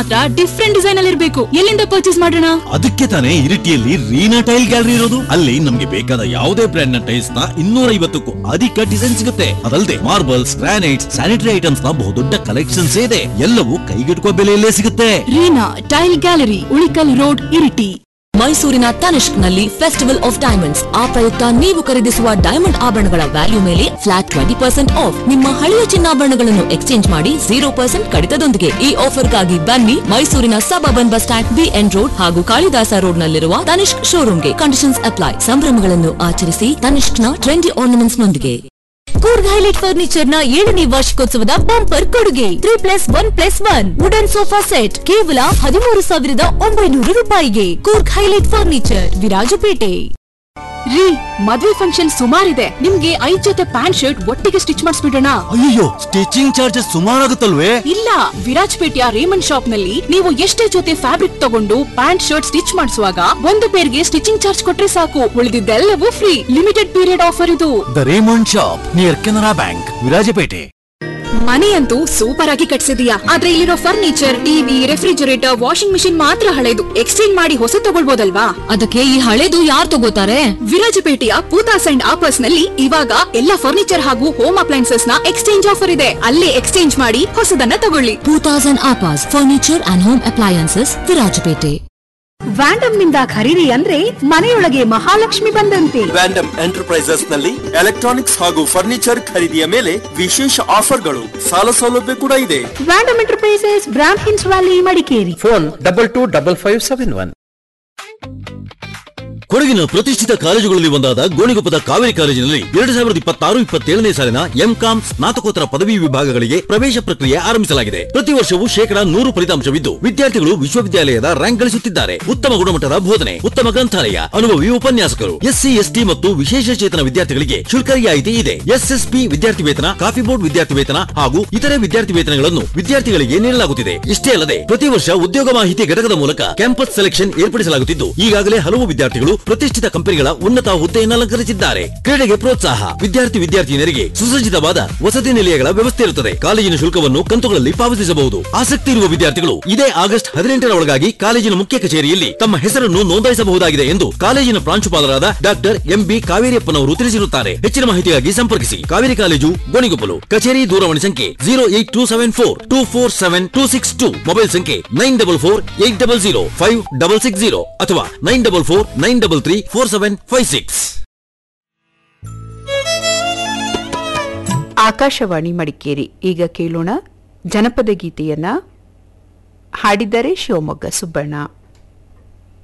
ಮಾತ್ರ different design ಅಲ್ಲಿ ಇರಬೇಕು ಎಲ್ಲಿಂದ ಪರ್ಚೇಸ್ ಮಾಡೋಣ ಅದಕ್ಕೆ ತಾನೇ ಇರಿಟಿಯಲ್ಲಿ ರೀನಾ ಟೈಲ್ ಗ್ಯಾಲರಿ ಇರೋದು ಅಲ್ಲಿ ನಮ್ಗೆ ಬೇಕಾದ ಯಾವುದೇ ಬ್ರ್ಯಾಂಡ್ ನ ಟೈಲ್ಸ್ ನ ಇನ್ನೂರ ಐವತ್ತಕ್ಕೂ ಅಧಿಕ ಡಿಸೈನ್ ಸಿಗುತ್ತೆ ಅದಲ್ಲದೆ ಮಾರ್ಬಲ್ಸ್ ಗ್ರಾನೈಟ್ಸ್ ಸ್ಯಾನಿಟರಿ ಐಟಮ್ಸ್ ನ ಬಹುದೊಡ್ಡ ಕಲೆಕ್ಷನ್ಸ್ ಇದೆ ಎಲ್ಲವೂ ಕೈಗೆಟುಕುವ ಬೆಲೆಯಲ್ಲೇ ಸಿಗುತ್ತೆ Reena tile gallery Ulikal road Iritty ಮೈಸೂರಿನ ತನಿಷ್ಕ್ ನಲ್ಲಿ ಫೆಸ್ಟಿವಲ್ ಆಫ್ ಡೈಮಂಡ್ಸ್ ಆ ಪ್ರಯುಕ್ತ ನೀವು ಖರೀದಿಸುವ ಡೈಮಂಡ್ ಆಭರಣಗಳ ವ್ಯಾಲ್ಯೂ ಮೇಲೆ ಫ್ಲಾಟ್ ಟ್ವೆಂಟಿ ಪರ್ಸೆಂಟ್ ಆಫ್ ನಿಮ್ಮ ಹಳೆಯ ಚಿನ್ನಾಭರಣಗಳನ್ನು ಎಕ್ಸ್ಚೇಂಜ್ ಮಾಡಿ ಜೀರೋ ಪರ್ಸೆಂಟ್ ಕಡಿತದೊಂದಿಗೆ ಈ ಆಫರ್ಗಾಗಿ ಬನ್ನಿ ಮೈಸೂರಿನ suburban bus stand B N road ಹಾಗೂ ಕಾಳಿದಾಸ ರೋಡ್ ನಲ್ಲಿರುವ ತನಿಷ್ಕ್ ಶೋರೂಮ್ಗೆ ಕಂಡೀಷನ್ಸ್ ಅಪ್ಲೈ ಸಂಭ್ರಮಗಳನ್ನು ಆಚರಿಸಿ ತನಿಷ್ಕ್ನ ಟ್ರೆಂಡಿ ಆರ್ನಮೆಂಟ್ಸ್ ನೊಂದಿಗೆ ಕೂರ್ಗ್ ಹೈಲೈಟ್ ಫರ್ನಿಚರ್ ನ ಏಳನೇ ವಾರ್ಷಿಕೋತ್ಸವದ ಬಂಪರ್ ಕೊಡುಗೆ three plus one plus one wooden sofa set ಕೇವಲ ಹದಿಮೂರು ಸಾವಿರದ ಒಂಬೈನೂರು ರೂಪಾಯಿಗೆ ಕೂರ್ಗ್ ಹೈಲೈಟ್ ಫರ್ನಿಚರ್ ವಿರಾಜಪೇಟೆ ರೀ ಮದ್ವೆ ಫಂಕ್ಷನ್ ಸುಮಾರಿದೆ ನಿಮ್ಗೆ ಐದ್ ಜೊತೆ ಪ್ಯಾಂಟ್ ಶರ್ಟ್ ಒಟ್ಟಿಗೆ ಸ್ಟಿಚ್ ಮಾಡಿಸ್ಬಿಡೋಣ ಅಯ್ಯೋ ಸ್ಟಿಚಿಂಗ್ ಚಾರ್ಜಸ್ ಸುಮಾರಾಗುತ್ತಲ್ವೇ ಇಲ್ಲ ವಿರಾಜ್ಪೇಟೆಯ ರೇಮಂಡ್ ಶಾಪ್ ನಲ್ಲಿ ನೀವು ಎಷ್ಟೇ ಜೊತೆ ಫ್ಯಾಬ್ರಿಕ್ ತಗೊಂಡು ಪ್ಯಾಂಟ್ ಶರ್ಟ್ ಸ್ಟಿಚ್ ಮಾಡಿಸುವಾಗ ಒಂದು ಪೇರ್ಗೆ ಸ್ಟಿಚಿಂಗ್ ಚಾರ್ಜ್ ಕೊಟ್ರೆ ಸಾಕು ಉಳಿದಿದ್ದೆಲ್ಲವೂ ಫ್ರೀ ಲಿಮಿಟೆಡ್ ಪೀರಿಯಡ್ ಆಫರ್ ಇದು the Raymond shop near Canara bank Virajpet ಮನೆಯಂತೂ ಸೂಪರ್ ಆಗಿ ಕಟ್ಸಿದೀಯಾ ಆದ್ರೆ ಇಲ್ಲಿರೋ furniture TV refrigerator washing machine ಮಾತ್ರ ಹಳೆದು ಎಕ್ಸ್ಚೇಂಜ್ ಮಾಡಿ ಹೊಸ ತಗೊಳ್ಬೋದಲ್ವಾ ಅದಕ್ಕೆ ಈ ಹಳೇದು ಯಾರು ತಗೋತಾರೆ ವಿರಾಜಪೇಟೆಯ ಪೂತಾಸ್ ಅಂಡ್ ಆಪರ್ಸ್ ನಲ್ಲಿ ಇವಾಗ ಎಲ್ಲ ಫರ್ನಿಚರ್ ಹಾಗೂ ಹೋಮ್ ಅಪ್ಲೈನ್ಸಸ್ ನ ಎಕ್ಸ್ಚೇಂಜ್ ಆಫರ್ ಇದೆ ಅಲ್ಲೇ ಎಕ್ಸ್ಚೇಂಜ್ ಮಾಡಿ ಹೊಸದನ್ನ ತಗೊಳ್ಳಿ ಟೂ ತೌಸಂಡ್ ಆಪಾಸ್ furniture and home appliances Virajpet Vandam ನಿಂದ ಖರೀದಿ ಅಂದ್ರೆ ಮನೆಯೊಳಗೆ ಮಹಾಲಕ್ಷ್ಮಿ ಬಂದಂತೆ ವ್ಯಾಂಡಮ್ ಎಂಟರ್ಪ್ರೈಸಸ್ ನಲ್ಲಿ ಎಲೆಕ್ಟ್ರಾನಿಕ್ಸ್ ಹಾಗೂ ಫರ್ನಿಚರ್ ಖರೀದಿಯ ಮೇಲೆ ವಿಶೇಷ ಆಫರ್ಗಳು ಸಾಲ ಸೌಲಭ್ಯ ಕೂಡ ಇದೆ ವ್ಯಾಂಡಮ್ ಎಂಟರ್ಪ್ರೈಸಸ್ ಬ್ರಾಂಡ್ ಹಿನ್ಸ್ valley Madikeri phone double two double five seven one ಕೊಡಗಿನ ಪ್ರತಿಷ್ಠಿತ ಕಾಲೇಜುಗಳಲ್ಲಿ ಒಂದಾದ ಗೋಣಿಗೊಪ್ಪದ ಕಾವೇರಿ ಕಾಲೇಜಿನಲ್ಲಿ ಎರಡು ಸಾವಿರದ ಇಪ್ಪತ್ತಾರು ಇಪ್ಪತ್ತೇಳನೇ ಸಾಲಿನ ಎಂಕಾಂ ಸ್ನಾತಕೋತ್ತರ ಪದವಿ ವಿಭಾಗಗಳಿಗೆ ಪ್ರವೇಶ ಪ್ರಕ್ರಿಯೆ ಆರಂಭಿಸಲಾಗಿದೆ ಪ್ರತಿ ವರ್ಷವೂ ಶೇಕಡಾ ನೂರು ಫಲಿತಾಂಶವಿದ್ದು ವಿದ್ಯಾರ್ಥಿಗಳು ವಿಶ್ವವಿದ್ಯಾಲಯದ ರ್ಯಾಂಕ್ ಗಳಿಸುತ್ತಿದ್ದಾರೆ ಉತ್ತಮ ಗುಣಮಟ್ಟದ ಬೋಧನೆ ಉತ್ತಮ ಗ್ರಂಥಾಲಯ ಅನುಭವಿ ಉಪನ್ಯಾಸಕರು ಎಸ್ಸಿ ಎಸ್ಟಿ ಮತ್ತು ವಿಶೇಷ ಚೇತನ ವಿದ್ಯಾರ್ಥಿಗಳಿಗೆ ಶುಲ್ಕ ರಿಯಾಯಿತಿ ಇದೆ ಎಸ್ಎಸ್ಪಿ ವಿದ್ಯಾರ್ಥಿ ವೇತನ ಕಾಫಿ ಬೋರ್ಡ್ ವಿದ್ಯಾರ್ಥಿ ವೇತನ ಹಾಗೂ ಇತರೆ ವಿದ್ಯಾರ್ಥಿ ವೇತನಗಳನ್ನು ವಿದ್ಯಾರ್ಥಿಗಳಿಗೆ ನೀಡಲಾಗುತ್ತಿದೆ ಇಷ್ಟೇ ಅಲ್ಲದೆ ಪ್ರತಿ ವರ್ಷ ಉದ್ಯೋಗ ಮಾಹಿತಿ ಘಟಕದ ಮೂಲಕ ಕ್ಯಾಂಪಸ್ ಸೆಲೆಕ್ಷನ್ ಏರ್ಪಡಿಸಲಾಗುತ್ತಿದ್ದು ಈಗಾಗಲೇ ಹಲವು ವಿದ್ಯಾರ್ಥಿಗಳು ಪ್ರತಿಷ್ಠಿತ ಕಂಪನಿಗಳ ಉನ್ನತ ಹುದ್ದೆಯನ್ನು ಅಲಂಕರಿಸಿದ್ದಾರೆ ಕ್ರೀಡೆಗೆ ಪ್ರೋತ್ಸಾಹ ವಿದ್ಯಾರ್ಥಿ ವಿದ್ಯಾರ್ಥಿನಿಯರಿಗೆ ಸುಸಜ್ಜಿತವಾದ ವಸತಿ ನಿಲಯಗಳ ವ್ಯವಸ್ಥೆ ಇರುತ್ತದೆ ಕಾಲೇಜಿನ ಶುಲ್ಕವನ್ನು ಕಂತುಗಳಲ್ಲಿ ಪಾವತಿಸಬಹುದು ಆಸಕ್ತಿ ಇರುವ ವಿದ್ಯಾರ್ಥಿಗಳು ಇದೇ ಆಗಸ್ಟ್ ಹದಿನೆಂಟರ ಒಳಗಾಗಿ ಕಾಲೇಜಿನ ಮುಖ್ಯ ಕಚೇರಿಯಲ್ಲಿ ತಮ್ಮ ಹೆಸರನ್ನು ನೋಂದಾಯಿಸಬಹುದಾಗಿದೆ ಎಂದು ಕಾಲೇಜಿನ ಪ್ರಾಂಶುಪಾಲರಾದ ಡಾಕ್ಟರ್ ಎಂಬಿ ಕಾವೇರಿಯಪ್ಪನವರು ತಿಳಿಸಿರುತ್ತಾರೆ ಹೆಚ್ಚಿನ ಮಾಹಿತಿಗಾಗಿ ಸಂಪರ್ಕಿಸಿ ಕಾವೇರಿ ಕಾಲೇಜು ಗೋಣಿಗೊಪ್ಪಲು ಕಚೇರಿ ದೂರವಾಣಿ ಸಂಖ್ಯೆ zero eight two seven four two four seven two six two mobile ಸಂಖ್ಯೆ nine double four eight double zero five double six zero ಅಥವಾ nine double four nine double three four seven five six Akashvani Madikeri ಈಗ ಕೇಳೋಣ ಜನಪದ ಗೀತೆಯನ್ನ ಹಾಡಿದರೆ ಶಿವಮೊಗ್ಗ ಸುಬ್ಬಣ್ಣ